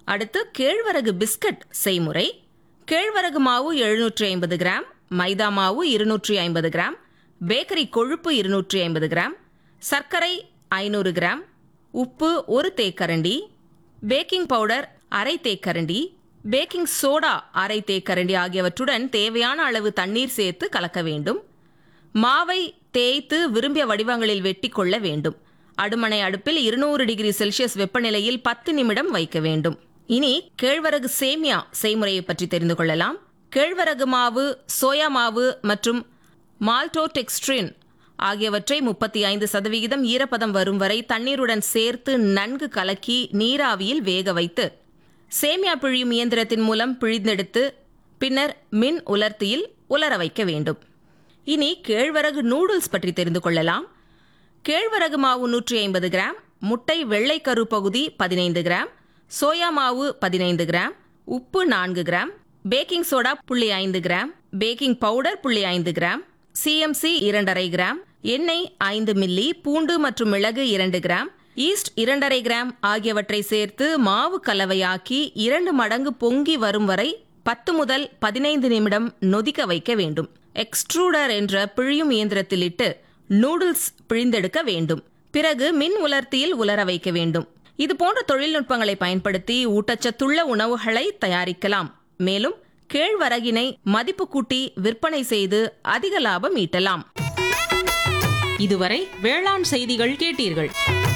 அடுத்து கேழ்வரகு பிஸ்கட் செய்முறை கேழ்வரகு மாவு எழுநூற்றி ஐம்பது கிராம் மைதா மாவு இருநூற்றி ஐம்பது கிராம் பேக்கரி கொழுப்பு இருநூற்றி ஐம்பது கிராம் சர்க்கரை ஐநூறு கிராம் உப்பு ஒரு தேக்கரண்டி பேக்கிங் பவுடர் அரை தேக்கரண்டி பேக்கிங் சோடா அரை தேக்கரண்டி ஆகியவற்றுடன் தேவையான அளவு தண்ணீர் சேர்த்து கலக்க வேண்டும் மாவை தேய்த்து விரும்பிய வடிவங்களில் வெட்டி கொள்ள வேண்டும் அடுமனை அடுப்பில் இருநூறு டிகிரி செல்சியஸ் வெப்பநிலையில் பத்து நிமிடம் வைக்க வேண்டும் இனி கேழ்வரகு சேமியா செய்முறையை பற்றி தெரிந்து கொள்ளலாம் கேழ்வரகு மாவு சோயா மாவு மற்றும் மால்டோடெக்ஸ்ட்ரின் ஆகியவற்றை முப்பத்தி ஐந்து சதவிகிதம் ஈரப்பதம் வரும் வரை தண்ணீருடன் சேர்த்து நன்கு கலக்கி நீராவியில் வேக வைத்து சேமியா பிழியும் இயந்திரத்தின் மூலம் பிழிந்தெடுத்து பின்னர் மின் உலர்த்தியில் உலர வைக்க வேண்டும் இனி கேழ்வரகு நூடுல்ஸ் பற்றி தெரிந்து கொள்ளலாம் கேழ்வரகு மாவு நூற்றி ஐம்பது கிராம் முட்டை வெள்ளைக்கரு பகுதி பதினைந்து கிராம் சோயா மாவு பதினைந்து கிராம் உப்பு நான்கு கிராம் பேக்கிங் சோடா புள்ளி ஐந்து கிராம் பேக்கிங் பவுடர் புள்ளி ஐந்து கிராம் சிஎம்சி இரண்டரை கிராம் எண்ணெய் ஐந்து மில்லி பூண்டு மற்றும் மிளகு இரண்டு கிராம் ஈஸ்ட் இரண்டரை கிராம் ஆகியவற்றை சேர்த்து மாவு கலவையாக்கி இரண்டு மடங்கு பொங்கி வரும் வரை பத்து முதல் பதினைந்து நிமிடம் நொதிக்க வைக்க வேண்டும் எக்ஸ்ட்ரூடர் என்ற பிழியும் இயந்திரத்தில் இட்டு நூடுல்ஸ் பிழிந்தெடுக்க வேண்டும் பிறகு மின் உலர்த்தியில் உலர வைக்க வேண்டும் இது போன்ற தொழில்நுட்பங்களை பயன்படுத்தி ஊட்டச்சத்துள்ள உணவுகளை தயாரிக்கலாம் மேலும் கேழ்வரகினை மதிப்பு கூட்டி விற்பனை செய்து அதிக லாபம் ஈட்டலாம் இதுவரை வேளாண் செய்திகள் கேட்டீர்கள்